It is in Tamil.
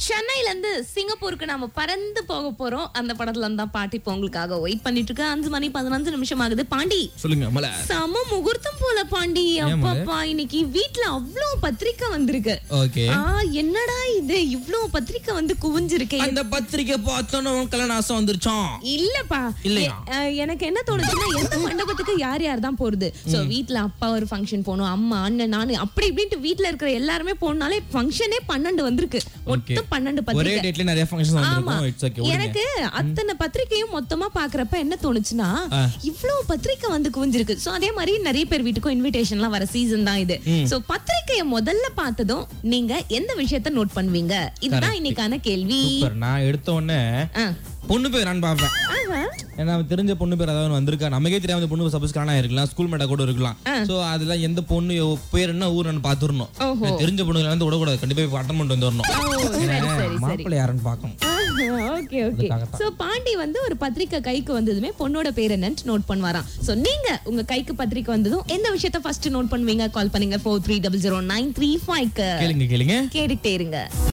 சென்னையில இருந்து சிங்கப்பூருக்கு நாம பறந்து போக போறோம் அந்த படத்துல இருந்து தான் பாட்டி இப்போ உங்களுக்காக வெயிட் பண்ணிட்டு இருக்கு அஞ்சு மணி பதினஞ்சு நிமிஷம் ஆகுது பாண்டி சொல்லுங்க மலை சம முகூர்த்தம் போல பாண்டி அப்பப்பா இன்னைக்கு வீட்ல அவ்ளோ பத்திரிக்கை வந்திருக்கு ஓகே ஆ என்னடா இது இவ்ளோ பத்திரிக்கை வந்து குவிஞ்சிருக்கே அந்த பத்திரிக்கை பார்த்தோன்னு உன் கல்யாண ஆசை வந்துருச்சான் இல்லப்பா இல்லையா? எ- அஹ், எனக்கு என்ன தோணுச்சுன்னா எந்த மண்டபத்துக்கு யார் யார் தான் போறது சோ வீட்ல அப்பா ஒரு ஃபங்க்ஷன் போகணும் அம்மா அண்ணன் நானு அப்படி இப்படின்ட்டு வீட்ல இருக்கிற எல்லாருமே போனாலே ஃபங்க்ஷனே பன்னெண்டு வந்திருக்கு மொத்தம் பன்னெண்டு ஒரே பத்திரிக்கை டேட்ல நிறைய ஃபங்க்ஷன் ஆமா வந்திருக்கும் இட்ஸ் ஓகே எனக்கு அத்தனை பத்திரிக்கையும் மொத்தமா பாக்குறப்ப என்ன தோணுச்சுன்னா இவ்ளோ பத்திரிக்கை வந்து குவிஞ்சிருக்கு சோ அதே மாதிரி நிறைய பேர் வீட்டுக்கும் இன்விடேஷன்லாம் வர சீசன் தான் இது சோ பத்திரிக்கைய முதல்ல பார்த்ததும் நீங்க எந்த விஷயத்த நோட் பண்ணுவீங்க இதுதான் இன்னைக்கான கேள்வி சூப்பர் நான் எடுத்த உடனே ஆ. பொண்ணு பேரான்னு பார்ப்பேன் ஆஹா. ஏன்னா தெரிஞ்ச பொண்ணு பேர் ஏதாவது வந்திருக்கா நமக்கே தெரியாம அந்த பொண்ணு சப்போஸ் காணா இருக்கலாம் ஸ்கூல் மேட்டா கூட இருக்கலாம் சோ அதுல எந்த பொண்ணு எவ் பேர் என்ன ஊருன்னு பாத்துறணும் ஓஹோ. தெரிஞ்ச பொண்ணுல இருந்து விடக்கூடாது கண்டிப்பா போய் அட்டன் பண்ணிட்டு வந்து வரணும் ஓ, சரி சரி சரி மாப்பிள்ளை யாருன்னு பார்க்கணும் ஓகே ஓகே சோ பாண்டி வந்து ஒரு பத்திரிக்கை கைக்கு வந்ததுமே பொண்ணோட பேர் என்னன்னு நோட் பண்ணுவாராம் சோ நீங்க உங்க கைக்கு பத்திரிக்கை வந்ததும் எந்த விஷயத்த ஃபர்ஸ்ட் நோட் பண்ணுவீங்க கால் பண்ணுங்க four three double zero nine three five கேளுங்க கேளுங்க கேட்டுட்டே இருங்க